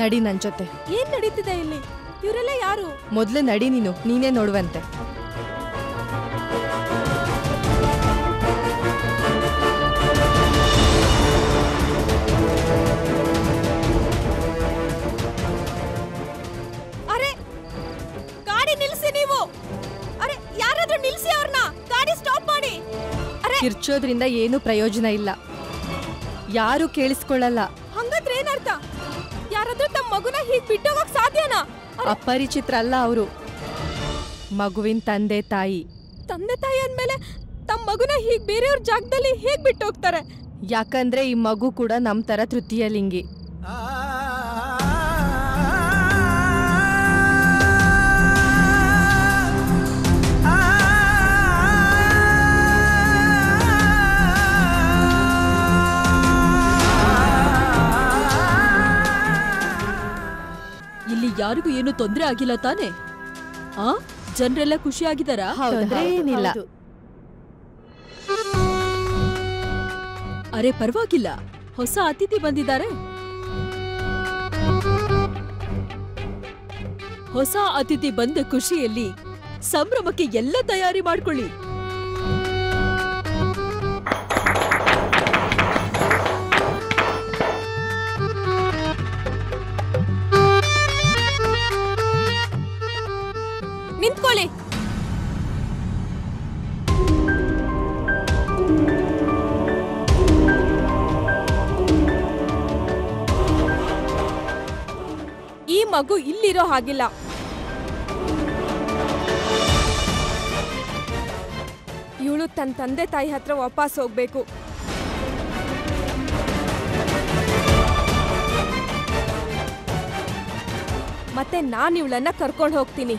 ನಡಿ ನನ್ ಜೊತೆ ಏನ್ ನಡೀತಿದೆ ಇಲ್ಲಿ ಇವರೆಲ್ಲ ಯಾರು ಮೊದ್ಲು ನಡಿ ನೀನು ನೀನೇ ನೋಡುವಂತೆ ಅರೆ ಗಾಡಿ ನಿಲ್ಸಿ ನೀವು ಅರೆ ಯಾರಾದ್ರೂ ನಿಲ್ಸಿ ಅವ್ರನ್ನ ಗಾಡಿ ಸ್ಟಾಪ್ ಮಾಡಿ ಅರೆ ಕಿರ್ಚೋದ್ರಿಂದ ಏನು ಪ್ರಯೋಜನ ಇಲ್ಲ ಯಾರು ಕೇಳಿಸ್ಕೊಳ್ಳಲ್ಲ ಹಂಗಂದ್ರೆ ಏನರ್ಥ ಯಾರಾದ್ರೂ ತಮ್ಮ ಮಗುನ ಹೀಗ್ ಬಿಟ್ಟೋಗಕ್ ಸಾಧ್ಯನಾ ಅಪರಿಚಿತ್ರ ಅಲ್ಲ ಅವರು ಮಗುವಿನ ತಂದೆ ತಾಯಿ ತಂದೆ ತಾಯಿ ಅಂದ್ಮೇಲೆ ತಮ್ಮ ಮಗುನ ಹೀಗ್ ಬೇರೆಯವ್ರ ಜಾಗದಲ್ಲಿ ಹೇಗ್ ಬಿಟ್ಟು ಹೋಗ್ತಾರೆ ಯಾಕಂದ್ರೆ ಈ ಮಗು ಕೂಡ ನಮ್ ತರ ತೃತೀಯ ಲಿಂಗಿ ಇಲ್ಲಿ ಯಾರಿಗೂ ಏನು ತೊಂದ್ರೆ ಆಗಿಲ್ಲ ತಾನೆ ಆ ಜನರೆಲ್ಲ ಖುಷಿಯಾಗಿದ್ದಾರಾ ತೊಂದ್ರೆ ಏನಿಲ್ಲ ಅರೆ ಪರವಾಗಿಲ್ಲ ಹೊಸ ಅತಿಥಿ ಬಂದಿದ್ದಾರೆ ಹೊಸ ಅತಿಥಿ ಬಂದ ಖುಷಿಯಲ್ಲಿ ಸಂಭ್ರಮಕ್ಕೆ ಎಲ್ಲ ತಯಾರಿ ಮಾಡ್ಕೊಳ್ಳಿ ನಿಂತ್ಕೊಳ್ಳಿ ಈ ಮಗು ಇಲ್ಲಿರೋ ಹಾಗಿಲ್ಲ ಇವಳು ತನ್ನ ತಂದೆ ತಾಯಿ ಹತ್ರ ವಾಪಸ್ ಹೋಗ್ಬೇಕು ಮತ್ತೆ ನಾನು ಇವಳನ್ನ ಕರ್ಕೊಂಡು ಹೋಗ್ತೀನಿ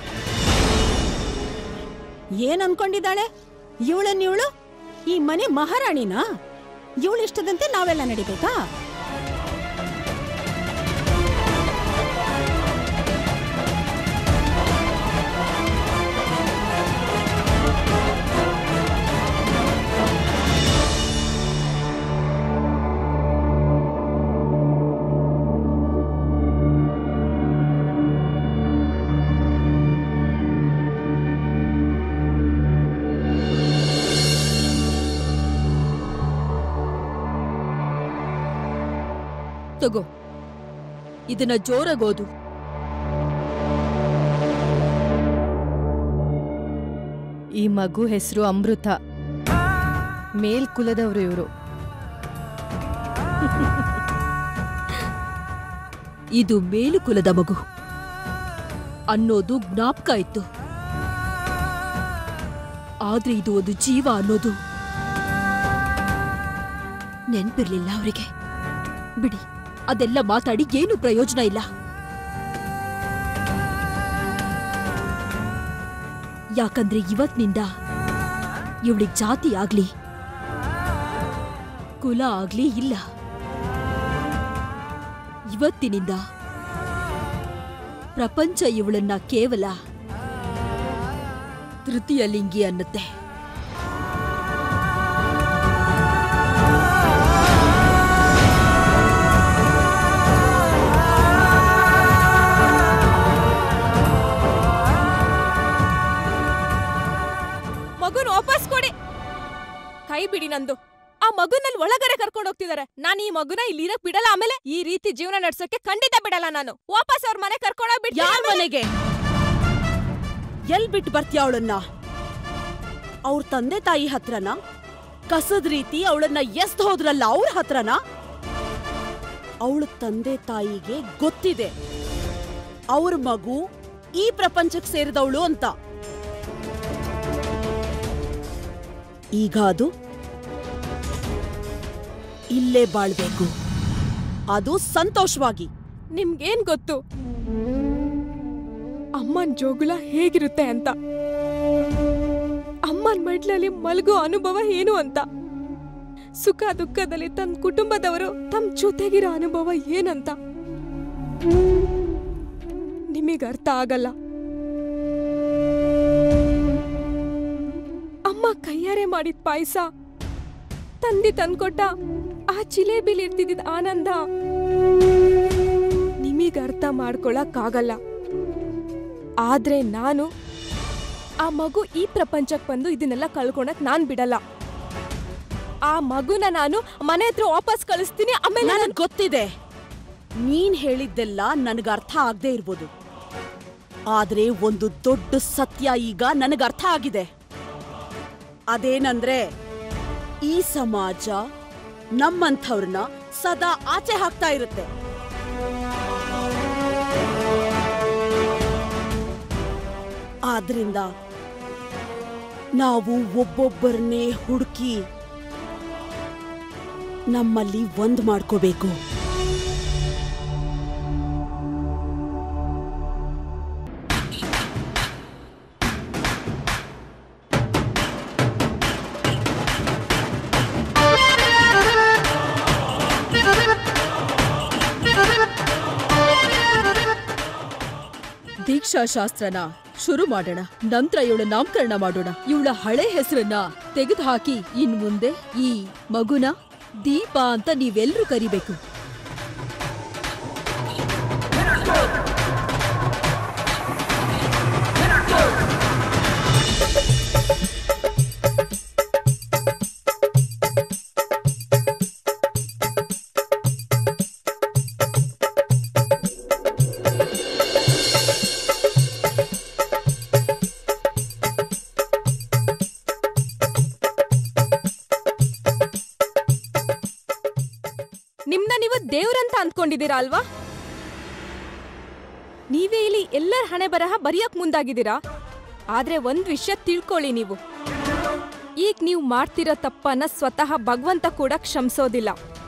ಏನ್ ಅನ್ಕೊಂಡಿದ್ದಾಳೆ ಇವಳನ್ ಇವಳು ಈ ಮನೆ ಮಹಾರಾಣಿನಾ ಇವಳು ಇಷ್ಟದಂತೆ ನಾವೆಲ್ಲ ನಡಿಬೇಕಾ ತಗೋ ಇದನ್ನ ಜೋರಾಗೋದು ಈ ಮಗು ಹೆಸರು ಅಮೃತ ಮೇಲ್ ಕುಲದವ್ರು ಇವರು ಇದು ಮೇಲು ಕುಲದ ಮಗು ಅನ್ನೋದು ಜ್ಞಾಪಕ ಇತ್ತು ಆದ್ರೆ ಇದು ಒಂದು ಜೀವ ಅನ್ನೋದು ನೆನ್ಪಿರ್ಲಿಲ್ಲ ಅವರಿಗೆ ಬಿಡಿ ಅದೆಲ್ಲ ಮಾತಾಡಿ ಏನು ಪ್ರಯೋಜನ ಇಲ್ಲ ಯಾಕಂದ್ರೆ ಇವತ್ತಿನಿಂದ ಇವಳಿಗ್ ಜಾತಿ ಆಗ್ಲಿ ಕುಲ ಆಗ್ಲಿ ಇಲ್ಲ ಇವತ್ತಿನಿಂದ ಪ್ರಪಂಚ ಇವಳನ್ನ ಕೇವಲ ತೃತೀಯ ಲಿಂಗಿ ಅನ್ನತ್ತೆ ಮಗುನ ವಾಪಸ್ ಕೊಡಿ ಕೈ ಬಿಡಿ ನಂದು ಆ ಮಗುನಲ್ಲಿ ಒಳಗಡೆ ಕರ್ಕೊಂಡು ಹೋಗ್ತಿದ್ದಾರೆ ನಾನು ಈ ಮಗುನ ಇಲ್ಲಿ ಇರಕ್ ಬಿಡಲ್ಲ ಆಮೇಲೆ ಈ ರೀತಿ ಜೀವನ ನಡ್ಸೋಕೆ ಖಂಡಿತ ಬಿಡಲ್ಲ ನಾನು ವಾಪಸ್ ಅವ್ರ ಮನೆ ಕರ್ಕೊಂಡು ಯಾರ್ ಮನೆಗೆ ಎಲ್ ಬಿಟ್ಟು ಬರ್ತೀಯ ಅವಳನ್ನ ಅವ್ರ ತಂದೆ ತಾಯಿ ಹತ್ರನ ಕಸದ ರೀತಿ ಅವಳನ್ನ ಎಸ್ದ್ ಹೋದ್ರಲ್ಲ ಅವ್ರ ಹತ್ರನ ಅವಳ ತಂದೆ ತಾಯಿಗೆ ಗೊತ್ತಿದೆ ಅವ್ರ ಮಗು ಈ ಪ್ರಪಂಚಕ್ಕೆ ಸೇರಿದವಳು ಅಂತ ಈಗ ಅದು ಇಲ್ಲೇ ಬಾಳ್ಬೇಕು ಅದು ಸಂತೋಷವಾಗಿ ನಿಮ್ಗೇನ್ ಗೊತ್ತು ಅಮ್ಮನ್ ಜೋಗುಳ ಹೇಗಿರುತ್ತೆ ಅಂತ ಅಮ್ಮನ್ ಮಡ್ಲಲ್ಲಿ ಮಲಗೋ ಅನುಭವ ಏನು ಅಂತ ಸುಖ ದುಃಖದಲ್ಲಿ ತನ್ನ ಕುಟುಂಬದವರು ತಮ್ಮ ಜೊತೆಗಿರೋ ಅನುಭವ ಏನಂತ ನಿಮಗೆ ಅರ್ಥ ಆಗಲ್ಲ ಅಮ್ಮ ಕೈಯಾರೆ ಮಾಡಿದ ಪಾಯಸ ತಂದಿ ತಂದ್ಕೊಟ್ಟ ಆ ಜಿಲೇಬಿಲಿ ಇರ್ತಿದ್ದ ಆನಂದ ನಿಮಗೆ ನಿಮಗೆ ಅರ್ಥ ಮಾಡ್ಕೊಳಕ್ಕಾಗಲ್ಲ ಆದ್ರೆ ನಾನು ಆ ಮಗು ಈ ಪ್ರಪಂಚಕ್ಕೆ ಬಂದು ಇದನ್ನೆಲ್ಲ ಕಳ್ಕೊಳಕ್ ನಾನ್ ಬಿಡಲ್ಲ ಆ ಮಗುನ ನಾನು ಮನೆ ಹತ್ರ ವಾಪಸ್ ಕಳಿಸ್ತೀನಿ ಆಮೇಲೆ ನಾನು- ನನಗ್ ಗೊತ್ತಿದೆ ನೀನ್ ಹೇಳಿದ್ದೆಲ್ಲ ನನಗ ಅರ್ಥ ಆಗದೆ ಇರ್ಬೋದು ಆದ್ರೆ ಒಂದು ದೊಡ್ಡ ಸತ್ಯ ಈಗ ನನಗ ಅರ್ಥ ಆಗಿದೆ ಅದೇನಂದ್ರೆ ಈ ಸಮಾಜ ನಮ್ಮಂಥವ್ರನ್ನ ಸದಾ ಆಚೆ ಹಾಕ್ತಾ ಇರುತ್ತೆ ಆದ್ರಿಂದ ನಾವು ಒಬ್ಬೊಬ್ಬರನ್ನೇ ಹುಡುಕಿ ನಮ್ಮಲ್ಲಿ ಒಂದ್ ಮಾಡ್ಕೋಬೇಕು ದೀಕ್ಷಾ ಶಾಸ್ತ್ರನ ಶುರು ಮಾಡೋಣ ನಂತರ ಇವಳ ನಾಮಕರಣ ಮಾಡೋಣ ಇವಳ ಹಳೆ ಹೆಸರನ್ನ ತೆಗೆದುಹಾಕಿ ಇನ್ ಮುಂದೆ ಈ ಮಗುನ ದೀಪ ಅಂತ ನೀವೆಲ್ರೂ ಕರಿಬೇಕು ನಿಮ್ನ ನೀವು ದೇವ್ರಂತ ಅಂದ್ಕೊಂಡಿದ್ದೀರಾ ಅಲ್ವಾ ನೀವೇ ಇಲ್ಲಿ ಎಲ್ಲರ ಹಣೆ ಬರಹ ಬರೆಯಕ್ ಮುಂದಾಗಿದ್ದೀರಾ ಆದ್ರೆ ಒಂದ್ ವಿಷಯ ತಿಳ್ಕೊಳ್ಳಿ ನೀವು ಈಗ ನೀವು ಮಾಡ್ತಿರೋ ತಪ್ಪನ್ನ ಸ್ವತಃ ಭಗವಂತ ಕೂಡ ಕ್ಷಮಿಸೋದಿಲ್ಲ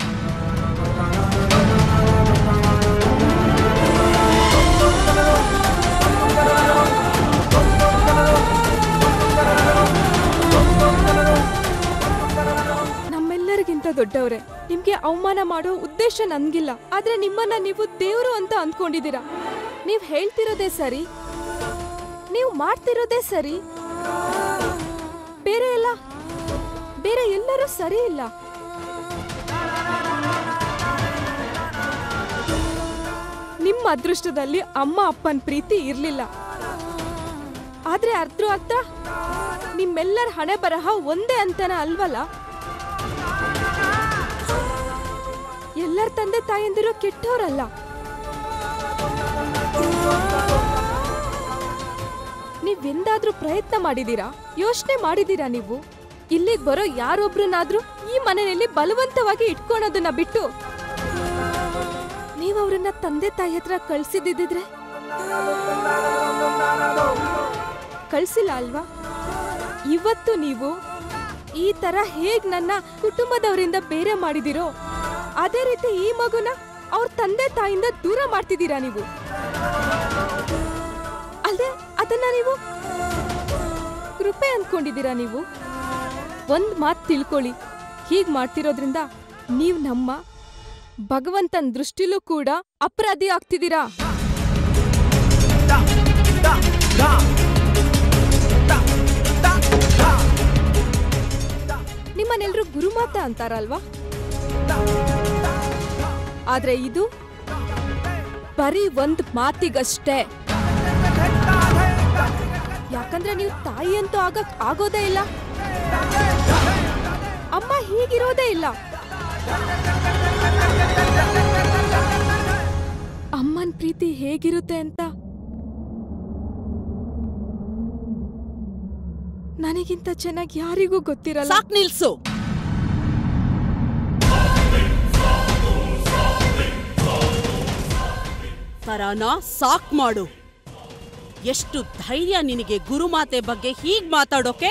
ನಮ್ಮೆಲ್ಲರಿಗಿಂತ ದೊಡ್ಡವ್ರೆ ನಿಮ್ಗೆ ಅವಮಾನ ಮಾಡೋ ಉದ್ದೇಶ ನನ್ಗಿಲ್ಲ ಆದ್ರೆ ನಿಮ್ಮನ್ನ ನೀವು ದೇವ್ರು ಅಂತ ಅಂದ್ಕೊಂಡಿದ್ದೀರಾ ನೀವ್ ಹೇಳ್ತಿರೋದೇ ಸರಿ ನೀವು ಮಾಡ್ತಿರೋದೇ ಸರಿ ಬೇರೆ ಎಲ್ಲ ಬೇರೆ ಎಲ್ಲರೂ ಸರಿ ಇಲ್ಲ ನಿಮ್ಮ ಅದೃಷ್ಟದಲ್ಲಿ ಅಮ್ಮ ಅಪ್ಪನ ಪ್ರೀತಿ ಇರ್ಲಿಲ್ಲ ಆದ್ರೆ ಅರ್ಧ ಅರ್ಥ ನಿಮ್ಮೆಲ್ಲರ ಹಣೆ ಬರಹ ಒಂದೇ ಅಂತನ ಅಲ್ವಲ್ಲ ಎಲ್ಲರ ತಂದೆ ತಾಯಂದಿರು ಕೆಟ್ಟವರಲ್ಲ ನೀವೆಂದಾದ್ರೂ ಪ್ರಯತ್ನ ಮಾಡಿದೀರಾ ಯೋಚನೆ ಮಾಡಿದೀರಾ ನೀವು ಇಲ್ಲಿಗೆ ಬರೋ ಯಾರೊಬ್ರನ್ನಾದ್ರೂ ಈ ಮನೆಯಲ್ಲಿ ಬಲವಂತವಾಗಿ ಇಟ್ಕೊಳೋದನ್ನ ಬಿಟ್ಟು ನೀವು ಅವ್ರನ್ನ ತಂದೆ ತಾಯಿ ಹತ್ರ ಕಳ್ಸಿದ್ದಿದ್ರೆ ಕಳ್ಸಿಲ್ಲ ಅಲ್ವಾ ಇವತ್ತು ನೀವು ಈ ತರ ಹೇಗ್ ನನ್ನ ಕುಟುಂಬದವರಿಂದ ಬೇರೆ ಮಾಡಿದಿರೋ ಅದೇ ರೀತಿ ಈ ಮಗುನ ಅವ್ರ ತಂದೆ ತಾಯಿಂದ ದೂರ ಮಾಡ್ತಿದ್ದೀರಾ ನೀವು ಅಲ್ದೆ ಅದನ್ನ ನೀವು ಕೃಪೆ ಅಂದ್ಕೊಂಡಿದ್ದೀರಾ ನೀವು ಒಂದ್ ಮಾತ್ ತಿಳ್ಕೊಳ್ಳಿ ಹೀಗ್ ಮಾಡ್ತಿರೋದ್ರಿಂದ ನೀವ್ ನಮ್ಮ ಭಗವಂತನ್ ದೃಷ್ಟಿಲೂ ಕೂಡ ಅಪರಾಧಿ ಆಗ್ತಿದ್ದೀರಾ ನಿಮ್ಮನ್ನೆಲ್ರು ಗುರುಮಾತ ಅಂತಾರಲ್ವಾ ಆದ್ರೆ ಇದು ಬರೀ ಒಂದ್ ಮಾತಿಗಷ್ಟೇ ಯಾಕಂದ್ರೆ ನೀವು ತಾಯಿ ಅಂತೂ ಆಗಕ್ ಆಗೋದೇ ಇಲ್ಲ ಅಮ್ಮ ಹೀಗಿರೋದೇ ಇಲ್ಲ ಅಮ್ಮನ್ ಪ್ರೀತಿ ಹೇಗಿರುತ್ತೆ ಅಂತ ನನಗಿಂತ ಚೆನ್ನಾಗಿ ಯಾರಿಗೂ ಗೊತ್ತಿರಲ್ಲ ಸಾಕ್ ನಿಲ್ಸು ತರಾನ ಸಾಕ್ ಮಾಡು ಎಷ್ಟು ಧೈರ್ಯ ನಿನಗೆ ಗುರುಮಾತೆ ಬಗ್ಗೆ ಹೀಗ್ ಮಾತಾಡೋಕೆ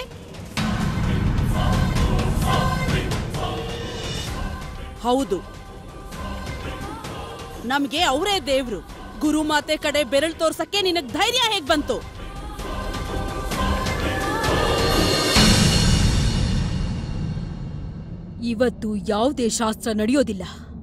ಹೌದು ನಮ್ಗೆ ಅವರೇ ದೇವ್ರು ಗುರುಮಾತೆ ಕಡೆ ಬೆರಳು ತೋರ್ಸಕ್ಕೆ ನಿನಗ್ ಧೈರ್ಯ ಹೇಗ್ ಬಂತು ಇವತ್ತು ಯಾವುದೇ ಶಾಸ್ತ್ರ ನಡೆಯೋದಿಲ್ಲ